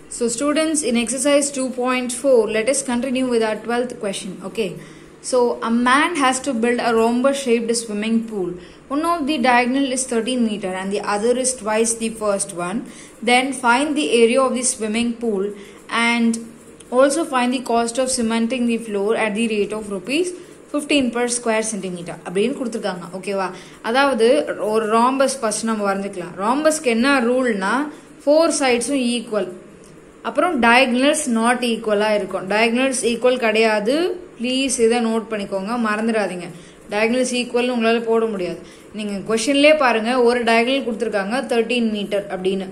So students in exercise 2.4 let us continue with our 12th question okay so a man has to build a rhombus shaped swimming pool one of the diagonal is 13 meter and the other is twice the first one then find the area of the swimming pool and also find the cost of cementing the floor at the rate of rupees 15 per square centimeter அப்படின்னு கொடுத்துருக்காங்க ஓகேவா அதாவது ஒரு rhombus first நம்ம வரைஞ்சிக்கலாம் ராம்பஸ்க்கு என்ன ரூல்னா ஃபோர் சைட்ஸும் ஈக்குவல் அப்புறம் டயக்னல்ஸ் நாட் ஈக்குவலாக இருக்கும் டயக்னல்ஸ் ஈக்குவல் கிடையாது ப்ளீஸ் இதை நோட் பண்ணிக்கோங்க மறந்துடாதீங்க டயக்னல்ஸ் ஈக்குவல்னு உங்களால் போட முடியாது நீங்கள் கொஷின்லேயே பாருங்கள் ஒரு டயக்னல் கொடுத்துருக்காங்க தேர்ட்டீன் மீட்டர் அப்படின்னு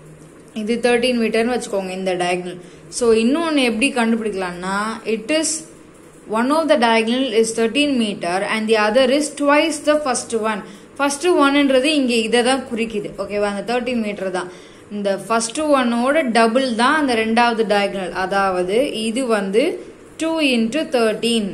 இது தேர்ட்டீன் மீட்டர்னு வச்சுக்கோங்க இந்த டயக்னல் ஸோ இன்னொன்று எப்படி கண்டுபிடிக்கலாம்னா it is one of the diagonal is thirteen metre and the other is twice the first one first ஒன்ன்றது இங்கே இதை தான் குறிக்குது ஓகேவா அந்த தேர்ட்டீன் மீட்டர் தான் இந்த ஃபர்ஸ்ட் ஒன்னோட டபுள் தான் அந்த ரெண்டாவது டயக்னல் அதாவது இது வந்து டூ இன்ட்டு தேர்ட்டீன்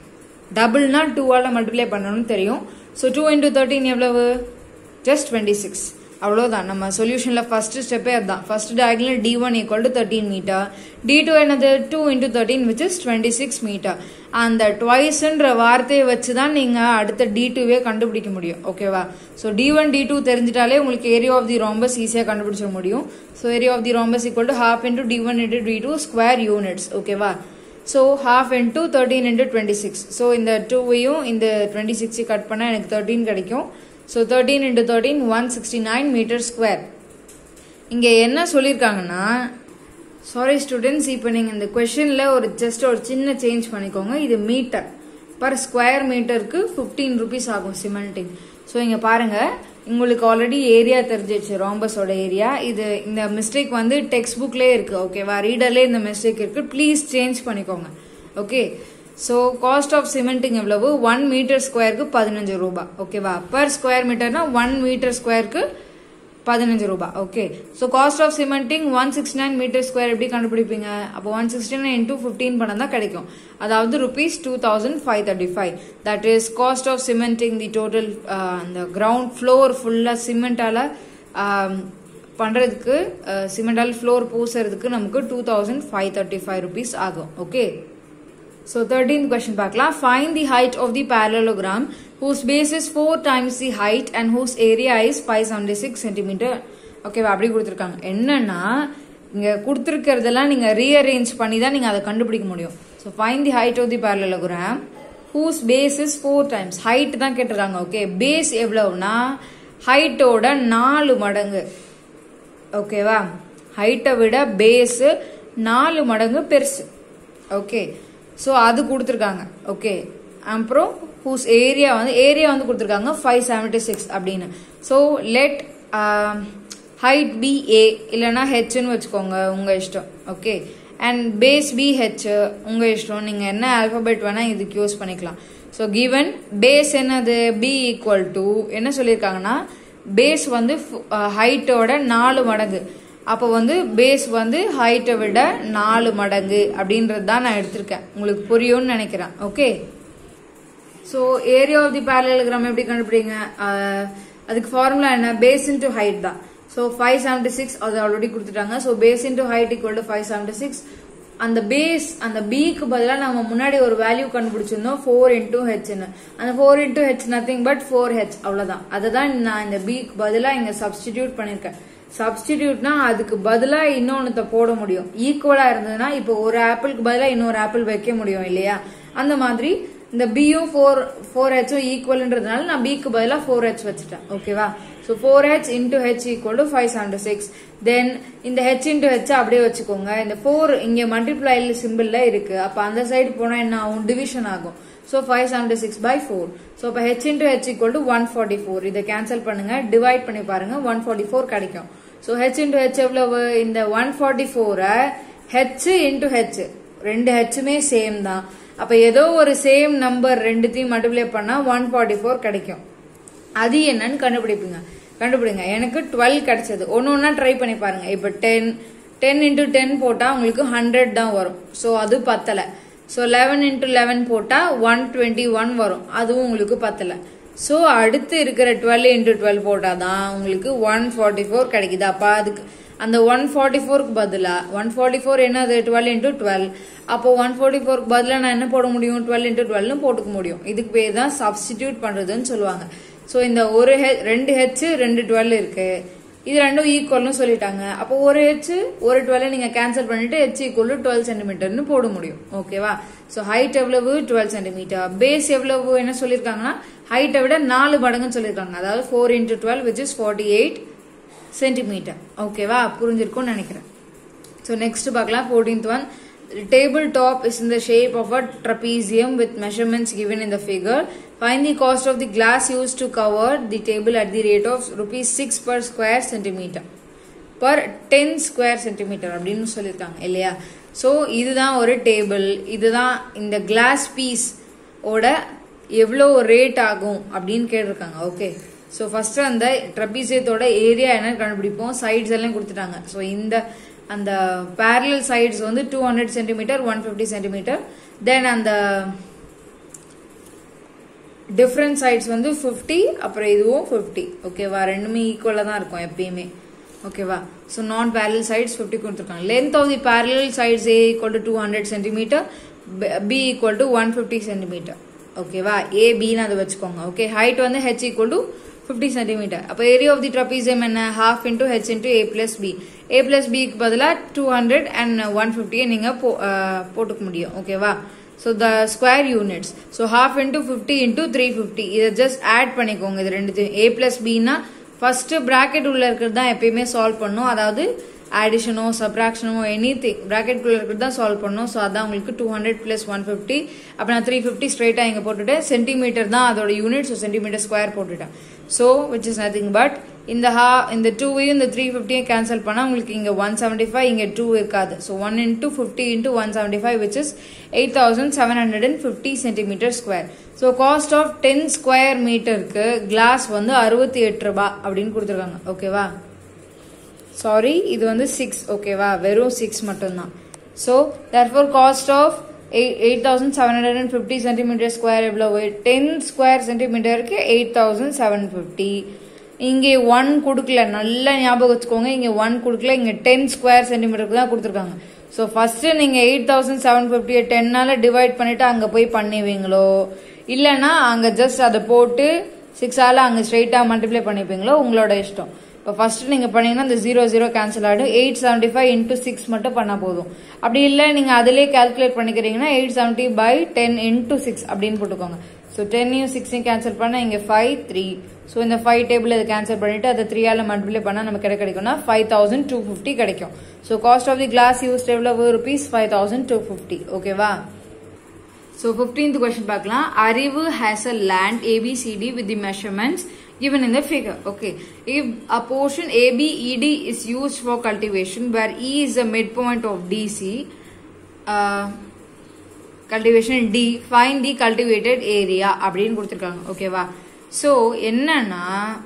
டபுள்னா டூவால் மல்டிப்ளை பண்ணணும்னு தெரியும் ஸோ டூ இன்ட்டு தேர்ட்டீன் எவ்வளவு ஜஸ்ட் டுவெண்ட்டி சிக்ஸ் அவ்வளோதான் நம்ம சொல்யூஷனில் ஃபர்ஸ்ட் ஸ்டெப்பே அதுதான் first diagonal D one equal to thirteen metre D two என்னது two into thirteen which is twenty six metre அந்த டுவைஸ்ன்ற வார்த்தையை வச்சு தான் நீங்கள் அடுத்த டி டூவே கண்டுபிடிக்க முடியும் ஓகேவா so D one D two தெரிஞ்சிட்டாலே உங்களுக்கு ஏரியா ஆஃப் தி ராம்பஸ் ஈஸியாக கண்டுபிடிச்சிட முடியும் so area of the rhombus equal to half into D one into D two square units ஓகேவா so half into thirteen into twenty six so இந்த டூவையும் இந்த twenty சிக்ஸை கட் பண்ணால் எனக்கு தேர்ட்டீன் கிடைக்கும் so thirteen into thirteen one sixty nine metre square இங்கே என்ன சொல்லியிருக்காங்கன்னா சாரி ஸ்டூடெண்ட்ஸ் இப்போ நீங்கள் இந்த கொஷனில் ஒரு ஜஸ்ட் ஒரு சின்ன சேஞ்ச் பண்ணிக்கோங்க இது மீட்டர் பர் ஸ்கொயர் மீட்டருக்கு ஃபிஃப்டீன் ருபீஸ் ஆகும் சிமெண்டிங் ஸோ இங்கே பாருங்கள் உங்களுக்கு ஆல்ரெடி ஏரியா தெரிஞ்சிச்சு ராம்பஸோட ஏரியா இது இந்த மிஸ்டேக் வந்து டெக்ஸ்ட் புக்லேயே இருக்குது ஓகேவா ரீடர்லேயே இந்த மிஸ்டேக் இருக்குது ப்ளீஸ் சேஞ்ச் பண்ணிக்கோங்க okay so cost of cementing எவ்வளவு ஒன் மீட்டர் ஸ்கொயருக்கு பதினஞ்சு ரூபாய் ஓகேவா பர் ஸ்கொயர் மீட்டர்னா ஒன் மீட்டர் ஸ்கொயருக்கு பதினஞ்சு ரூபாய் okay so cost of cementing one sixty nine metre square எப்படி கண்டுபிடிப்பீங்க அப்போ one sixty nine into fifteen பண்ண தான் கிடைக்கும் அதாவது rupees two thousand five thirty five that is cost of cementing the total அந்த கிரவுண்ட் ஃப்ளோர் ஃபுல்லாக சிமெண்டால் பண்ணுறதுக்கு சிமெண்டால் ஃப்ளோர் பூசுறதுக்கு நமக்கு two thousand five thirty five rupees ஆகும் ஓகே ஸோ தேர்ட்டீன்த் கொஸ்டின் பார்க்கலாம் find the height of the parallelogram whose base is four times the height and whose area is five seventy six centimetre ஓகேவா அப்படி கொடுத்துருக்காங்க என்னன்னா இங்கே கொடுத்துருக்கிறதெல்லாம் நீங்கள் rearrange பண்ணி தான் நீங்கள் அதை கண்டுபிடிக்க முடியும் so find the height of the parallelogram whose base is four times height தான் கேட்டிருக்காங்க ஓகே பேஸ் எவ்வளவுனா ஹைட்டோட நாலு மடங்கு ஓகேவா ஹைட்டை விட பேஸு நாலு மடங்கு பெருசு ஓகே ஸோ அது கொடுத்துருக்காங்க ஓகே அப்புறம் ஹூஸ் ஏரியா வந்து ஏரியா வந்து கொடுத்துருக்காங்க ஃபைவ் செவன்டி சிக்ஸ் அப்படின்னு so let height be A இல்லைனா ஹெச்னு வச்சுக்கோங்க உங்கள் இஷ்டம் okay and base B H உங்கள் இஷ்டம் நீங்கள் என்ன ஆல்பபெட் வேணால் இதுக்கு யூஸ் பண்ணிக்கலாம் ஸோ கிவன் பேஸ் என்னது பி ஈக்குவல் டு என்ன சொல்லியிருக்காங்கன்னா பேஸ் வந்து ஹைட்டோட நாலு மடங்கு அப்போ வந்து பேஸ் வந்து ஹைட்டை விட நாலு மடங்கு அப்படின்றது தான் நான் எடுத்திருக்கேன் உங்களுக்கு புரியும்னு நினைக்கிறேன் okay so area of the parallelogram எப்படி கண்டுபிடிங்க அதுக்கு ஃபார்முலா என்ன பேஸ் இன்டு ஹைட் தான் ஸோ ஃபைவ் செவன்டி சிக்ஸ் அது ஆல்ரெடி கொடுத்துட்டாங்க so base into height equal to five seventy six அந்த பேஸ் அந்த பிக்கு பதிலாக நம்ம முன்னாடி ஒரு வேல்யூ கண்டுபிடிச்சிருந்தோம் ஃபோர் இன்டூ ஹெச்னு அந்த four into H nothing but four H அவ்வளோதான் அதை தான் நான் இந்த பிக்கு பதிலாக இங்கே சப்ஸ்டிடியூட் பண்ணியிருக்கேன் சப்ஸ்டிடியூட்னா அதுக்கு பதிலாக இன்னொன்னுத்த போட முடியும் ஈக்குவலா இருந்ததுன்னா இப்போ ஒரு ஆப்பிளுக்கு பதிலாக இன்னொரு ஆப்பிள் வைக்க முடியும் இல்லையா அந்த மாதிரி இந்த பியும் ஃபோர் ஃபோர் ஹெச்சும் ஈக்குவல்ன்றதுனால நான் பிக்கு பதிலாக ஃபோர் ஹெச் வச்சுட்டேன் ஓகேவா so four H into H equal to five seventy six then இந்த ஹெச் இன்டூ ஹெச் அப்படியே வச்சுக்கோங்க இந்த ஃபோர் இங்கே மல்டிப்ளை சிம்பிள்ல இருக்கு அப்போ அந்த சைடு போனால் என்ன ஆகும் டிவிஷன் ஆகும் so five seventy six by four so இப்போ H into H equal to one forty four இதை கேன்சல் பண்ணுங்க டிவைட் பண்ணி பாருங்க ஒன் ஃபார்ட்டி ஃபோர் கிடைக்கும் ஸோ ஹெச் இன்டூ ஹெச் எவ்வளவு இந்த ஒன் ஃபார்ட்டி ஃபோரை ஹெச் இன்டூ ஹெச் ரெண்டு ஹெச்சுமே சேம் தான் அப்போ ஏதோ ஒரு சேம் நம்பர் ரெண்டுத்தையும் மல்டிப்ளை பண்ணால் ஒன் ஃபார்ட்டி ஃபோர் கிடைக்கும் அது என்னன்னு கண்டுபிடிப்பீங்க கண்டுபிடிங்க எனக்கு டுவெல் கிடைச்சது ஒன்று ஒன்றா ட்ரை பண்ணி பாருங்க இப்போ டென் டென் இன்டூ டென் போட்டால் உங்களுக்கு ஹண்ட்ரட் தான் வரும் ஸோ அது பத்தலை ஸோ லெவன் இன்டூ லெவன் போட்டால் ஒன் டுவெண்ட்டி ஒன் வரும் அதுவும் உங்களுக்கு பத்தலை ஸோ அடுத்து இருக்கிற டுவெல் இன்டூ டுவெல் போட்டால் தான் உங்களுக்கு ஒன் ஃபார்ட்டி ஃபோர் கிடைக்குது அப்போ அதுக்கு அந்த ஒன் ஃபார்ட்டி ஃபோருக்கு பதிலாக ஒன் ஃபார்ட்டி ஃபோர் என்னது டுவெல் இன்டூ டுவெல் அப்போ ஒன் ஃபார்ட்டி ஃபோருக்கு பதிலாக நான் என்ன போட முடியும் டுவெல் இன்டூ டுவெல்னு போட்டுக்க முடியும் இதுக்கு பேர் தான் சப்ஸ்டிடியூட் பண்ணுறதுன்னு சொல்லுவாங்க ஸோ இந்த ஒரு ஹெ ரெண்டு ஹெச் ரெண்டு டுவெல் இருக்கு இது ரெண்டும் ஈக்குவல்னு சொல்லிட்டாங்க அப்போ ஒரு ஹெச் ஒரு டுவெல் நீங்க கேன்சல் பண்ணிட்டு ஹெச் ஈக்குவல் டுவெல் சென்டிமீட்டர்னு போட முடியும் ஓகேவா ஸோ ஹைட் எவ்வளவு டுவெல் சென்டிமீட்டர் பேஸ் எவ்வளவு என்ன சொல்லியிருக்காங்கன்னா ஹைட்டை விட நாலு மடங்குன்னு சொல்லியிருக்காங்க அதாவது four into twelve which is forty eight centimetre ஓகேவா புரிஞ்சிருக்கும்னு நினைக்கிறேன் ஸோ நெக்ஸ்ட் பார்க்கலாம் fourteenth one table top is in the shape of a trapezium with measurements given in the figure. Find the cost of the glass used to cover the table at the rate of rupees 6 per square centimeter. per 10 square centimetre அப்படின்னு சொல்லியிருக்காங்க இல்லையா so இதுதான் ஒரு table இதுதான் இந்த class piece ஓட எவ்வளோ rate ஆகும் அப்படின்னு கேட்டிருக்காங்க ஓகே ஸோ ஃபர்ஸ்ட் அந்த ட்ரபீசியத்தோட ஏரியா என்ன கண்டுபிடிப்போம் சைட்ஸ் எல்லாம் கொடுத்துட்டாங்க ஸோ இந்த அந்த பேரலல் சைட்ஸ் வந்து two hundred centimetre one fifty centimetre then அந்த டிஃப்ரெண்ட் சைட்ஸ் வந்து ஃபிஃப்டி அப்புறம் இதுவும் ஃபிஃப்டி ஓகேவா ரெண்டுமே ஈக்குவலாக தான் இருக்கும் எப்பயுமே ஓகேவா ஸோ நான் பேரலல் சைட்ஸ் ஃபிஃப்டி கொடுத்துருக்காங்க length of the parallel sides A equal to two hundred centimetre B equal to one fifty centimetre ஓகேவா ஏ பின்னு அதை வச்சுக்கோங்க ஓகே ஹைட் வந்து H equal to fifty centimetre அப்போ ஏரியா ஆஃப் தி ட்ரபீசியம் என்ன half into H into A plus B A plus பிக்கு பதிலாக two hundred and one ஃபிஃப்டியை நீங்கள் போ போட்டுக்க முடியும் ஓகேவா so the square units so half into fifty into three fifty இதை ஜஸ்ட் ஆட் பண்ணிக்கோங்க இது ரெண்டுத்தையும் ஏ பிளஸ் பின்னா ஃபர்ஸ்ட் ப்ராக்கெட் உள்ள இருக்கிறது தான் எப்பயுமே சால்வ் பண்ணும் அதாவது ஆடிஷனோ சப்ராக்ஷனோ எனி திங் ப்ராக்கெட்குள்ள இருக்கிறது தான் சால்வ் பண்ணும் ஸோ அதான் உங்களுக்கு two hundred plus one fifty அப்போ நான் த்ரீ ஃபிஃப்டி ஸ்ட்ரைட்டாக இங்கே போட்டுட்டேன் சென்டிமீட்டர் தான் அதோட யூனிட் ஸோ சென்டிமீட்டர் ஸ்கொயர் போட்டுட்டேன் so which is nothing but இந்த ஹா இந்த டூவையும் இந்த த்ரீ ஃபிஃப்டியும் கேன்சல் பண்ணால் உங்களுக்கு இங்கே ஒன் செவன்டி ஃபைவ் இங்கே டூ இருக்காது so one into fifty into one seventy five which is eight thousand seven hundred and fifty centimetre square so cost of ten square மீட்டருக்கு கிளாஸ் வந்து அறுபத்தி எட்டு ரூபாய் அப்படின்னு கொடுத்துருக்காங்க ஓகேவா சாரி இது வந்து சிக்ஸ் ஓகேவா வெறும் சிக்ஸ் மட்டும்தான் so therefore cost of eight thousand seven hundred and fifty centimetre square எவ்வளவு டென் ஸ்கொயர் சென்டிமீட்டருக்கு எயிட் தௌசண்ட் செவன் ஃபிஃப்டி இங்கே ஒன் கொடுக்கல நல்லா ஞாபகம் வச்சுக்கோங்க இங்கே ஒன் கொடுக்கல இங்கே டென் ஸ்கொயர் சென்டிமீட்டருக்கு தான் கொடுத்துருக்காங்க ஸோ ஃபர்ஸ்ட் நீங்கள் எயிட் தௌசண்ட் செவன் ஃபிஃப்டியை டென்னால டிவைட் பண்ணிட்டு அங்கே போய் பண்ணுவீங்களோ இல்லைன்னா அங்கே ஜஸ்ட் அதை போட்டு சிக்ஸால அங்கே ஸ்ட்ரைட்டாக மல்டிப்ளை பண்ணிப்பீங்களோ உங்களோட இஷ்டம் இப்போ ஃபர்ஸ்ட் நீங்கள் பண்ணீங்கன்னா இந்த ஜீரோ ஜீரோ கேன்சல் ஆகிடும் eight seventy five into six மட்டும் பண்ணால் போதும் அப்படி இல்லை நீங்கள் அதிலே கால்குலேட் பண்ணிக்கிறீங்கன்னா eight seventy by ten into six அப்படின்னு போட்டுக்கோங்க ஸோ டென்னையும் சிக்ஸையும் கேன்சல் பண்ணால் இங்கே ஃபைவ் த்ரீ ஸோ இந்த ஃபைவ் டேபிள் இதை கேன்சல் பண்ணிட்டு அதை த்ரீயால் மல்டிப்ளை பண்ணால் நமக்கு கிடை கிடைக்கும்னா ஃபைவ் தௌசண்ட் டூ ஃபிஃப்டி கிடைக்கும் so cost of the glass use எவ்வளவு rupees five thousand two fifty ஓகேவா ஸோ ஃபிஃப்டீன்த் கொஸ்டின் பார்க்கலாம் Arivu has a land ABCD with the measurements given in the figure. Okay, if a portion ABED is used for cultivation where E is the midpoint of DC, uh, cultivation D, find the cultivated area அப்படின்னு கொடுத்துருக்காங்க ஓகேவா so என்னன்னா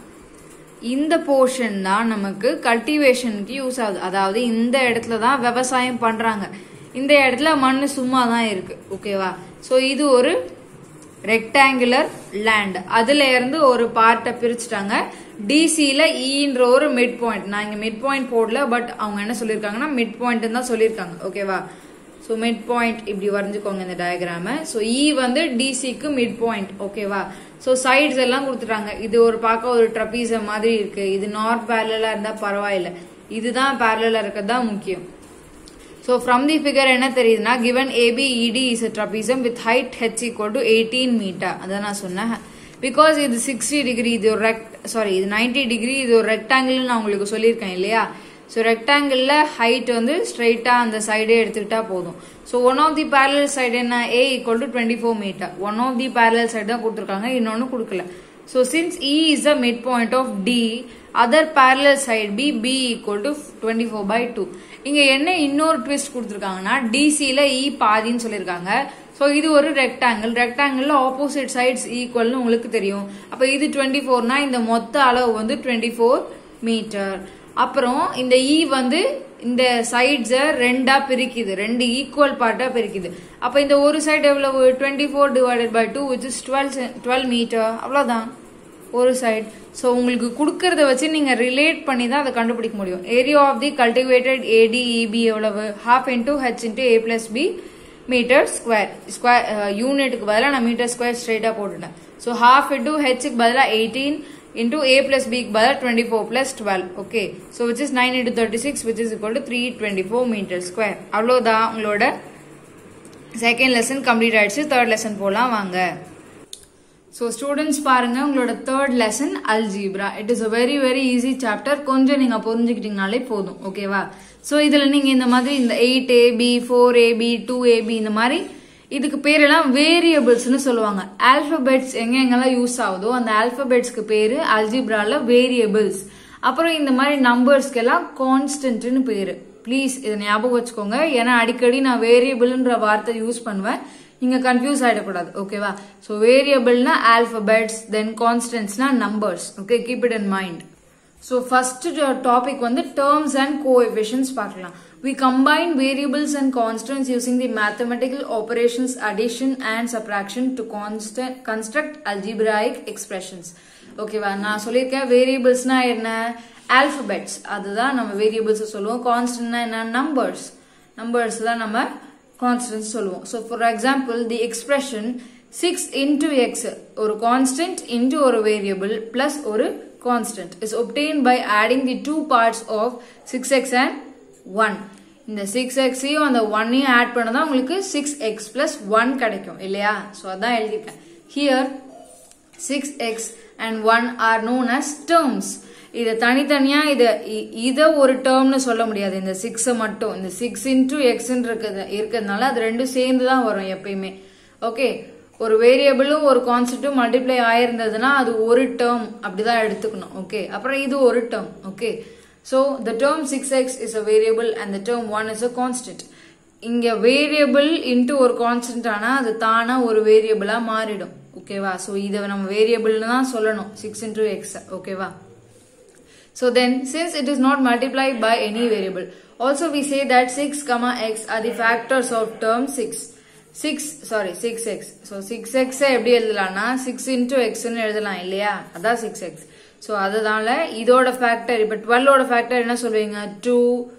இந்த portion தான் நமக்கு கல்டிவேஷனுக்கு use ஆகுது அதாவது இந்த இடத்துல தான் விவசாயம் பண்றாங்க இந்த இடத்துல மண் சும்மா தான் இருக்கு ஓகேவா ஸோ இது ஒரு ரெக்டாங்குலர் லேண்ட் அதுல இருந்து ஒரு பார்ட்டை பிரிச்சுட்டாங்க டிசியில ஈன்ற ஒரு மிட் பாயிண்ட் நான் இங்க மிட் பாயிண்ட் போடல பட் அவங்க என்ன சொல்லியிருக்காங்கன்னா மிட் பாயிண்ட் தான் சொல்லியிருக்காங்க ஓகேவா ஸோ மிட் பாயிண்ட் இப்படி வரைஞ்சுக்கோங்க இந்த டயக்ராம ஸோ இ வந்து டிசிக்கு மிட் பாயிண்ட் ஓகேவா ஸோ சைட்ஸ் எல்லாம் கொடுத்துட்டாங்க இது ஒரு பார்க்க ஒரு ட்ரபீசம் மாதிரி இருக்கு இது நார்த் பேரலா இருந்தா பரவாயில்ல இதுதான் பேரலா இருக்கிறது தான் முக்கியம் So from the figure என்ன தெரியுதுன்னா given ABED is a trapezium with height h equal to 18 meter அதான் நான் சொன்னேன் பிகாஸ் இது சிக்ஸ்டி டிகிரி இது ஒரு ரெக்ட் சாரி இது நைன்டி டிகிரி இது ஒரு ரெக்டாங்கிள் நான் உங்களுக்கு சொல்லியிருக்கேன் இல்லையா ஸோ ரெக்டாங்கிளில் ஹைட் வந்து ஸ்ட்ரைட்டாக அந்த சைடே எடுத்துக்கிட்டா போதும் so one of the parallel side என்ன A equal to twenty four metre one of the parallel side தான் கொடுத்துருக்காங்க இன்னொன்று கொடுக்கல so since E is the midpoint of the other parallel side B B equal to twenty four by two இங்க என்ன இன்னொரு twist கொடுத்துருக்காங்கன்னா டிசியில இ பாதின்னு சொல்லியிருக்காங்க so இது ஒரு ரெக்டாங்கிள் ரெக்டாங்கிள் ஆப்போசிட் சைட்ஸ் ஈக்குவல்னு உங்களுக்கு தெரியும் அப்போ இது டுவெண்ட்டி ஃபோர்னா இந்த மொத்த அளவு வந்து டுவெண்ட்டி ஃபோர் மீட்டர் அப்புறம் இந்த இ வந்து இந்த சைட்ஸை ரெண்டா பிரிக்குது ரெண்டு ஈக்குவல் பார்ட்டா பிரிக்குது அப்போ இந்த ஒரு சைடு எவ்வளவு twenty four divided by two which is twelve twelve metre அவ்வளோதான் ஒரு சைடு ஸோ உங்களுக்கு கொடுக்கறத வச்சு நீங்கள் ரிலேட் பண்ணி தான் அதை கண்டுபிடிக்க முடியும் area of the cultivated ADEB எவ்வளவு half into H into A plus B metre square square யூனிட்டுக்கு பதிலாக நான் மீட்டர் ஸ்கொயர் ஸ்ட்ரைட்டாக போட்டுட்டேன் ஸோ ஹாஃப் இன்டூ ஹெச்சுக்கு பதிலாக எயிட்டீன் இன்டூ ஏ பிளஸ் பிக்கு பதிலாக twenty four plus twelve okay so which is nine into thirty six which is equal to three twenty four metre square அவ்வளோதான் உங்களோட செகண்ட் லெசன் கம்ப்ளீட் ஆயிடுச்சு third lesson போகலாம் வாங்க so students பாருங்க உங்களோட third lesson algebra it is a very very easy chapter கொஞ்சம் நீங்க புரிஞ்சுக்கிட்டீங்கனாலே போதும் ஓகேவா ஸோ இதுல நீங்க இந்த மாதிரி இந்த eight AB four AB two AB இந்த மாதிரி இதுக்கு பேரெல்லாம் வேரியபிள்ஸ்னு சொல்லுவாங்க ஆல்பபெட்ஸ் எங்க எங்கெல்லாம் யூஸ் ஆகுதோ அந்த ஆல்பபெட்ஸ்க்கு பேரு அல்ஜிப்ரால வேரியபிள்ஸ் அப்புறம் இந்த மாதிரி நம்பர்ஸ்க்கு எல்லாம் கான்ஸ்டன்ட்னு பேரு ப்ளீஸ் இதை ஞாபகம் வச்சுக்கோங்க ஏன்னா அடிக்கடி நான் வேரியபிள்ன்ற வார்த்தை யூஸ் பண்ணுவேன் நீங்க கன்ஃபியூஸ் ஆயிடக்கூடாது ஓகேவா ஸோ வேரியபிள்னா ஆல்பபெட்ஸ் தென் கான்ஸ்டன்ட்ஸ்னா numbers okay keep it in mind so first topic வந்து டேர்ம்ஸ் அண்ட் கோஎஃபிஷியன்ஸ் பார்க்கலாம் we combine variables and constants using the mathematical operations addition and subtraction to constant, construct algebraic expressions ஓகேவா நான் சொல்லியிருக்கேன் வேரியபிள்ஸ்னா என்ன alphabets அதுதான் நம்ம variables சொல்லுவோம் கான்ஸ்டன்ட்னா என்ன நம்பர்ஸ் நம்பர்ஸ் தான் நம்ம கான்ஸ்டன்ட் சொல்லுவோம் so for example the expression six into x ஒரு கான்ஸ்டன்ட் இன்டூ ஒரு வேரியபிள் பிளஸ் ஒரு constant is obtained by adding the two parts of 6x and 1 இந்த 6xையும் அந்த 1ஐயும் ஆட் பண்ணதான் உங்களுக்கு 6x plus 1 கிடைக்கும் இல்லையா ஸோ அதான் எழுதிருக்கேன் here 6x and 1 are known as terms இதை தனித்தனியா இத இ- இத ஒரு டேர்ம்னு சொல்ல முடியாது இந்த சிக்ஸை மட்டும் இந்த சிக்ஸ் இன்டூ எக்ஸ்ன்னு இருக்குது இருக்கிறதுனால அது ரெண்டும் சேர்ந்து தான் வரும் எப்பயுமே ஓகே ஒரு வேரியபிளும் ஒரு கான்செப்டும் மல்டிப்ளை ஆயிருந்ததுன்னா அது ஒரு டேர்ம் அப்படிதான் எடுத்துக்கணும் ஓகே அப்புறம் இது ஒரு term okay so the term six x is a variable and the term one is a constant இங்க வேரியபிள் இன்ட்டு ஒரு கான்ஸ்டன்ட் ஆனா அது தானா ஒரு வேரியபிளா மாறிடும் ஓகேவா ஸோ இதை நம்ம வேரியபிள்னு தான் சொல்லணும் சிக்ஸ் இன்டூ எக்ஸ் ஓகேவா So then, since it is not multiplied by any variable, also we say that 6 comma x are the factors of term 6. 6, sorry, 6x. So 6x ஐ எப்படி எழுதலாம்னா 6 into x ன்னு எழுதலாம் இல்லையா அதான் 6x. So அதனால இதோட ஃபேக்டர் இப்ப 12 ஓட ஃபேக்டர் என்ன சொல்வீங்க 2,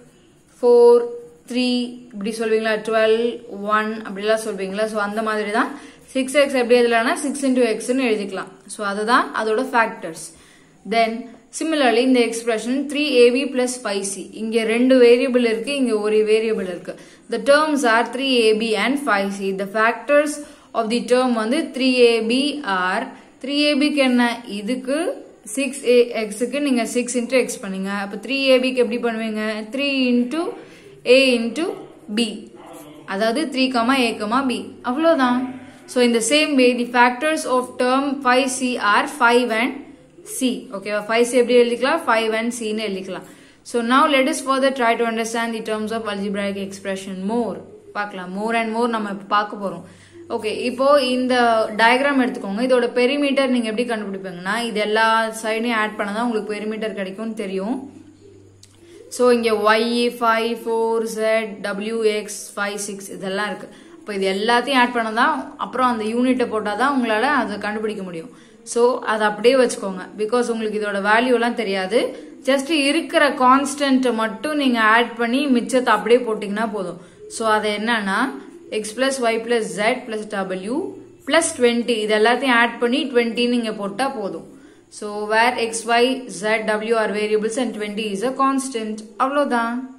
4, 3 இப்படி சொல்வீங்களா 12, 1 அப்படிலாம் சொல்வீங்களா ஸோ அந்த மாதிரி தான் 6x எப்படி எழுதலாம்னா 6 into x ன்னு எழுதிக்கலாம் ஸோ அதுதான் அதோட ஃபேக்டர்ஸ் தென் சிமிலர்லி இந்த expression three AB plus five C இங்க ரெண்டு வேரியபிள் இருக்கு இங்க ஒரு வேரியபிள் இருக்கு the terms are three AB and five C the factors of the term வந்து த்ரீ ஏபி ஆர் த்ரீ ஏபிக்கு என்ன இதுக்கு சிக்ஸ் ஏ எக்ஸுக்கு நீங்க சிக்ஸ் இன்டூ எக்ஸ் பண்ணீங்க அப்ப த்ரீ ஏபிக்கு எப்படி பண்ணுவீங்க three into A into B அதாவது three comma A comma B அவ்வளோதான் ஸோ இந்த same way the factors of term five C or five and C ஓகேவா ஃபைவ் சி எப்படி எழுதிக்கலாம் ஃபைவ் அண்ட் சின்னு எழுதிக்கலாம் so now let is further try to understand the terms of algebraic expression more பார்க்கலாம் more and more நம்ம இப்போ பார்க்க போறோம் ஓகே இப்போ இந்த டயக்ராம் எடுத்துக்கோங்க இதோட பெரிமீட்டர் நீங்க எப்படி கண்டுபிடிப்பீங்கன்னா இது எல்லா சைடையும் ஆட் பண்ணதான் உங்களுக்கு பெரிமீட்டர் கிடைக்கும்னு தெரியும் ஸோ இங்கே Y five four Z W X five six இதெல்லாம் இருக்கு அப்போ இது எல்லாத்தையும் ஆட் பண்ணதான் அப்புறம் அந்த யூனிட்டை போட்டால் தான் உங்களால் அதை கண்டுபிடிக்க முடியும் ஸோ அதை அப்படியே வச்சுக்கோங்க பிகாஸ் உங்களுக்கு இதோட வேல்யூலாம் தெரியாது ஜஸ்ட் இருக்கிற கான்ஸ்டன்ட்டை மட்டும் நீங்கள் ஆட் பண்ணி மிச்சத்தை அப்படியே போட்டிங்கன்னா போதும் ஸோ அது என்னன்னா X plus Y plus Z plus W plus twenty இது எல்லாத்தையும் ஆட் பண்ணி டுவெண்ட்டி நீங்கள் போட்டால் போதும் so where X Y Z W are variables and twenty is a constant அவ்வளோதான்